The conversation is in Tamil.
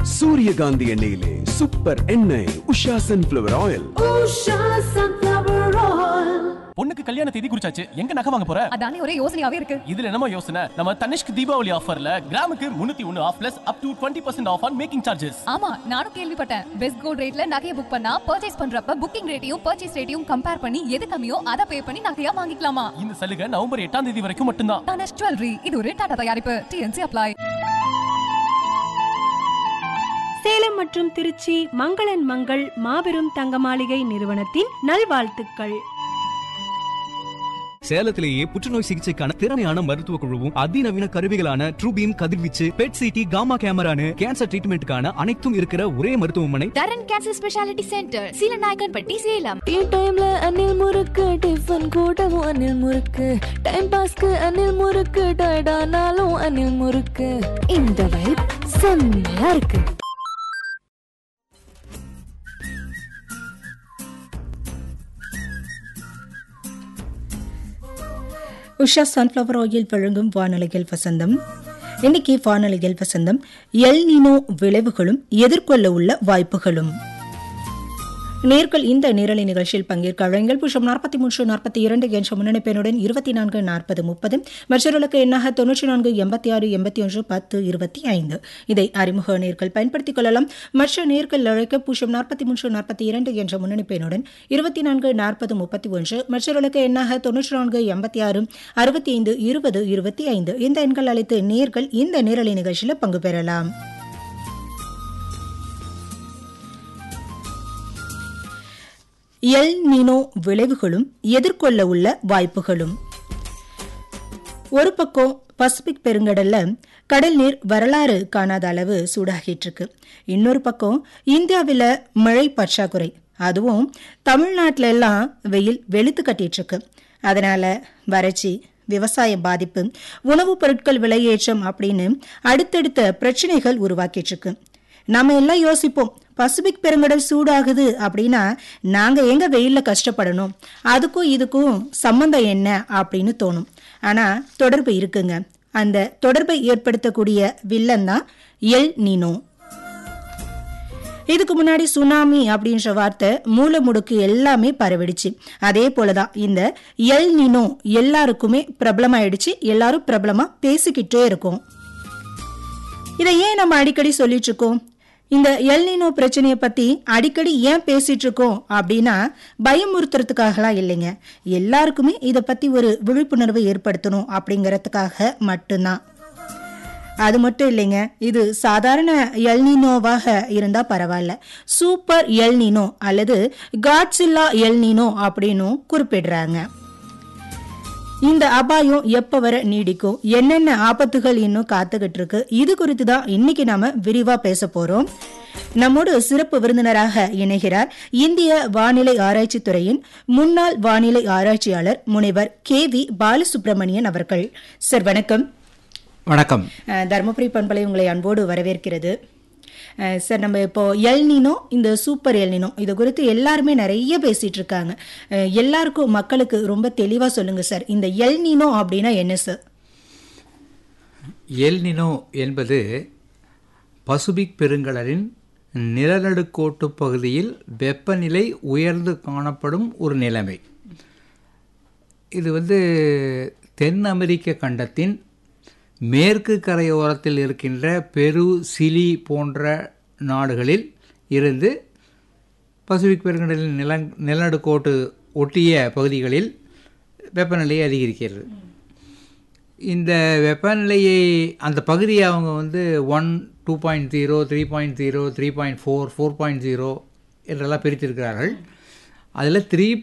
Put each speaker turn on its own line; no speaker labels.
சூரியகாந்தி எண்ணெயிலே சூப்பர் எண்ணெய் Usha sunflower oil
Usha Sunflower Oil.
பொண்ணுக்கு கல்யாண தேதி குறிச்சாச்சு எங்க நகை வாங்க போற
அதானே ஒரே யோசனையாவே இருக்கு
இதுல என்னமோ யோசனை நம்ம தனிஷ்க் தீபாவளி ஆஃபர்ல கிராமுக்கு முன்னூத்தி ஒன்னு off plus up to twenty percent off on making charges
ஆமா நானும் கேள்விப்பட்டேன் பெஸ்ட் கோல்ட் ரேட்ல நகையை புக் பண்ணா பர்ச்சேஸ் பண்றப்ப புக்கிங் ரேட்டையும் பர்ச்சேஸ் ரேட்டையும் கம்பேர் பண்ணி எது கம்மியோ அதை பே பண்ணி நகையா வாங்கிக்கலாமா
இந்த சலுகை நவம்பர் எட்டாம் தேதி வரைக்கும் மட்டும்தான்
தனஷ் ஜுவல்லரி இது ஒரு டாடா தயாரிப்பு டிஎன்சி அப்ளை
சேலம் மற்றும் திருச்சி மங்களன் மங்கள் மாபெரும் தங்க மாளிகை நிறுவனத்தின் நல்வாழ்த்துக்கள்
சேலத்திலேயே புற்றுநோய் சிகிச்சைக்கான திறமையான மருத்துவ குழுவும் அதிநவீன கருவிகளான ட்ரூபீம் கதிர்வீச்சு பெட் சிடி காமா கேமரானு கேன்சர் ட்ரீட்மெண்ட்டுக்கான அனைத்தும் இருக்கிற ஒரே மருத்துவமனை
Dharan cancer speciality centre Seelanaickenpatti Salem
tea டைம்ல அணில் முறுக்கு டிஃபன் கூடவும் அணில் முறுக்கு டைம் பாஸ்க்கு அணில் முறுக்கு டயர்டானாலும் அணில் முறுக்கு இந்த வைப் செம்மையா இருக்கு
உஷா சன்ஃப்ளவர் ஆயில் வழங்கும் வானொலிகள் வசந்தம் இன்னைக்கு வானொலிகள் வசந்தம் எல் நீனோ விளைவுகளும் எதிர்கொள்ள உள்ள வாய்ப்புகளும் நேர்கள் இந்த நேரலை நிகழ்ச்சியில் பங்கேற்க அழைங்கள் புஷம் நாற்பத்தி மூன்று நாற்பத்தி இரண்டு என்ற முன்னணிப்பெண்ணுடன் இருபத்தி நான்கு நாற்பது முப்பது மற்றவர்களுக்கு எண்ணாக தொன்னூற்றி நான்கு எண்பத்தி ஆறு எண்பத்தி ஒன்று பத்து இருபத்தி ஐந்து இதை அறிமுக நேர்கள் பயன்படுத்திக் கொள்ளலாம் மற்ற நேர்கள் அழைக்க புஷம் நாற்பத்தி மூன்று நாற்பத்தி இரண்டு என்ற முன்னணிப்பெண்ணுடன் இருபத்தி நான்கு நாற்பது முப்பத்தி ஒன்று மற்றவர்களுக்கு எண்ணாக தொன்னூற்றி நான்கு எண்பத்தி ஆறு அறுபத்தி ஐந்து இருபது இருபத்தி ஐந்து இந்த எண்கள் அழைத்து நேர்கள் இந்த நேரலை நிகழ்ச்சியில் பங்கு பெறலாம் எல் நீனோ விளைவுகளும் எதிர்கொள்ள உள்ள வாய்ப்புகளும் ஒரு பக்கம் பசிபிக் பெருங்கடல்ல கடல் நீர் வரலாறு காணாத அளவு சூடாகிட்டு இருக்கு இன்னொரு பக்கம் இந்தியாவில் மழை பற்றாக்குறை அதுவும் தமிழ்நாட்டில எல்லாம் வெயில் வெளுத்து கட்டிட்டு இருக்கு அதனால வறட்சி விவசாய பாதிப்பு உணவுப் பொருட்கள் விலையேற்றம் அப்படின்னு அடுத்தடுத்த பிரச்சனைகள் உருவாக்கிட்டு இருக்கு நாம எல்லாம் யோசிப்போம் பசிபிக் பெருங்கடல் சூடாகுது அப்படின்னா நாங்க எங்க வெயில்ல கஷ்டப்படணும் அதுக்கும் இதுக்கும் சம்பந்தம் என்ன அப்படின்னு தோணும் ஆனா தொடர்பு இருக்குங்க அந்த தொடர்பை ஏற்படுத்தக்கூடிய வில்லன் தான் எல் நீனோ இதுக்கு முன்னாடி சுனாமி அப்படின்ற வார்த்தை மூல முடுக்கு எல்லாமே பரவிடுச்சு அதே போலதான் இந்த எல் நீனோ எல்லாருக்குமே பிரபலமாயிடுச்சு எல்லாரும் பிரபலமா பேசிக்கிட்டே இருக்கோம் இதை ஏன் நம்ம அடிக்கடி சொல்லிட்டு இருக்கோம் இந்த எல்னினோ பிரச்சனையை பத்தி அடிக்கடி ஏன் பேசிட்டு இருக்கோம் அப்படின்னா பயமுறுத்துறதுக்காகலாம் இல்லைங்க எல்லாருக்குமே இதை பத்தி ஒரு விழிப்புணர்வு ஏற்படுத்தணும் அப்படிங்கறதுக்காக மட்டும்தான் அது மட்டும் இல்லைங்க இது சாதாரண எல்னினோவாக இருந்தா பரவாயில்ல சூப்பர் எல்னினோ அல்லது காட்ஸில்லா எல்னினோ அப்படின்னும் குறிப்பிடுறாங்க இந்த அபாயம் எப்ப வர நீடிக்கும் என்னென்ன ஆபத்துகள் இன்னும் காத்துக்கிட்டு இருக்கு இது குறித்து தான் இன்னைக்கு நாம விரிவா பேச போறோம் நம்மோடு சிறப்பு விருந்தினராக இணைகிறார் இந்திய வானிலை ஆராய்ச்சி துறையின் முன்னாள் வானிலை ஆராய்ச்சியாளர் முனைவர் கே வி பாலசுப்ரமணியன் அவர்கள் சார் வணக்கம்
வணக்கம்
அஹ், தருமபுரி பண்பலை உங்களை அன்போடு வரவேற்கிறது அஹ், சார் நம்ம இப்போ எல்னினோ இந்த சூப்பர் எல்னினோ இது குறித்து எல்லாருமே நிறைய பேசிட்டு இருக்காங்க அஹ், எல்லாருக்கும் மக்களுக்கு ரொம்ப தெளிவா சொல்லுங்க சார் இந்த எல்னினோ அப்படின்னா என்ன சார்
எல்னினோ என்பது பசுபிக் பெருங்கடலின் நிலநடுக்கோட்டு பகுதியில் வெப்பநிலை உயர்ந்து காணப்படும் ஒரு நிலைமை இது வந்து தென் அமெரிக்க கண்டத்தின் மேற்கு கரையோரத்தில் இருக்கின்ற பெரு சிலி போன்ற நாடுகளில் இருந்து பசிபிக் பெருங்கடலின் நில நிலநடுக்கோட்டு ஒட்டிய பகுதிகளில் வெப்பநிலை அதிகரிக்கிறது இந்த வெப்பநிலையை அந்த பகுதியை அவங்க வந்து one two point zero three point zero three point four four point zero என்றெல்லாம் பிரித்திருக்கிறார்கள் அதில் த்ரீ